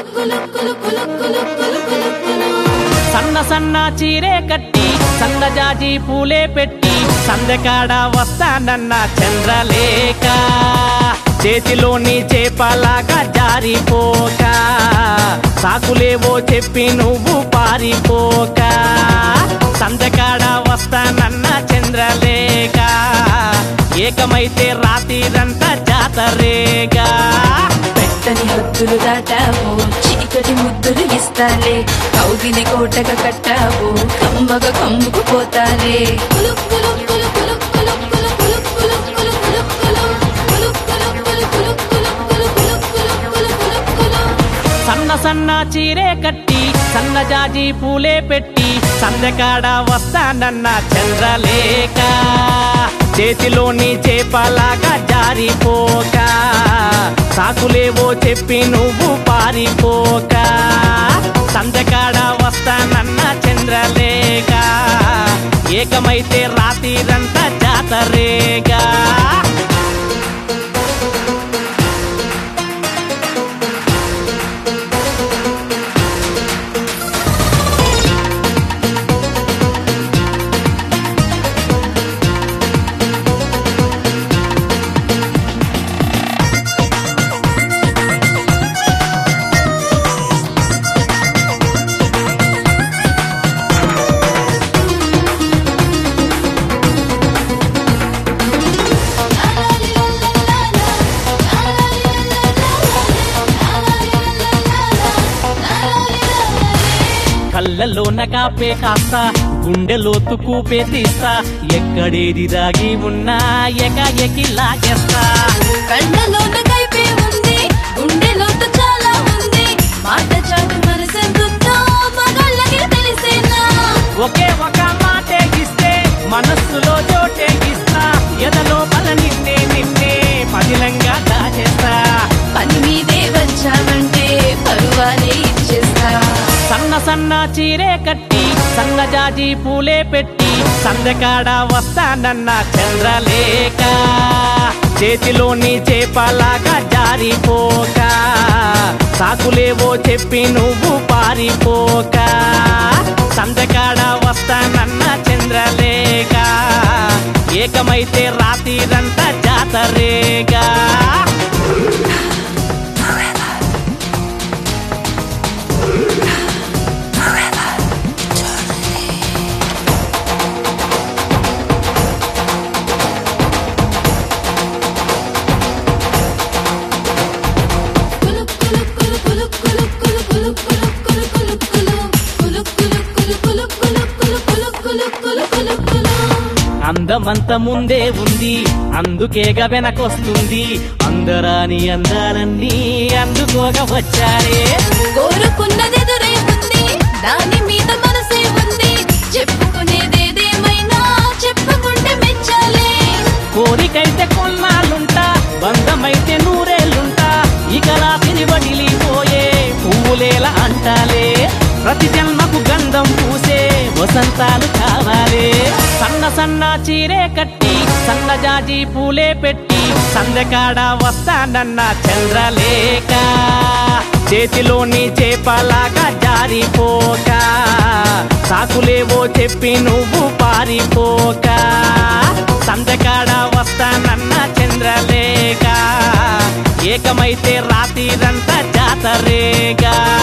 సన్న సన్న చీరే కట్టి సన్నజాజి పూలే పెట్టి సందెకాడ వస్తానన్న చంద్రలేఖ చేతిలోని చేపలాగా జారిపోక సాకులేవో చెప్పి నువ్వు పారిపోక సందెకాడ వస్తానన్న చంద్రలేఖ ఏకమైతే రాత్రిరంతా జాతరేగా పెట్టని హద్దులు దాటావు చీకటి ముద్దులు ఇస్తాలే కౌగిలి కోటగా కట్టావు కమ్మగ కమ్ముకు పోతాలే సన్న సన్న చీరే కట్టి సన్నజాజి పూలే పెట్టి సందెకాడ వస్తానన్న చంద్రలేఖ చేతిలోని చేపలాగా జారిపోక సాకులేవో చెప్పి నువ్వు పారిపోక సందెకాడ వస్తానన్న చంద్రలేఖ ఏకమైతే రాత్రిరంతా జాతరేగా కళ్ళలోన కాపే కాస్త గుండెలోతు కూపే తీస్తా ఎక్కడేది దాగి ఉన్నా ఎకాఎకి లాగేస్తా కళ్ళలోన కైపే ఉంది గుండెలోతు చాలా ఉంది మాట చాటు మనసెందుతో మగాళ్ళకి తెలిసేనా ఒకే ఒక మాటే ఇస్తే మనస్సులో చోటే ఇస్తా ఎదలో బల నిన్నే నిన్నే పదిలంగా దాచేస్తా పని మీదే వచ్చావంటే పరువాలే ఇచ్చేస్తా సన్న సన్న చీరే కట్టి సన్నజాజి పూలే పెట్టి సందెకాడ వస్తానన్న చంద్రలేఖ చేతిలోని చేపలాగా జారిపోక సాకులేవో చెప్పి నువ్వు పారిపోక సందెకాడ వస్తానన్న చంద్రలేఖ ఏకమైతే రాత్రిరంతా జాతరేగా అందమంత ముందే ఉంది అందుకేగా వెనకొస్తుంది అందరాని అందాలన్నీ అందుకోగా వచ్చారే కోరుకున్నదెదురై ఉంది దాని మీద మనసే ఉంది చెప్పుకునేదేదేమైనా చెప్పుకుంటే మెచ్చాలే కోరికైతే కొన్నాళ్ళుంటా బంధమైతే నూరేళ్ళుంటా ఇక రాత్రి వడిలిపోయే పువ్వులేలా అంటాలే ప్రతి జన్మకు గంధం పూసే వసంతాలు కావాలే సన్న సన్న చీరే కట్టి సన్నజాజి పూలే పెట్టి సందెకాడ వస్తానన్న చంద్రలేఖ చేతిలోని చేపలాగా జారిపోక సాకులేవో చెప్పి నువ్వు పారిపోక సందెకాడ వస్తానన్న చంద్రలేఖ ఏకమైతే రాత్రిరంతా జాతరేగా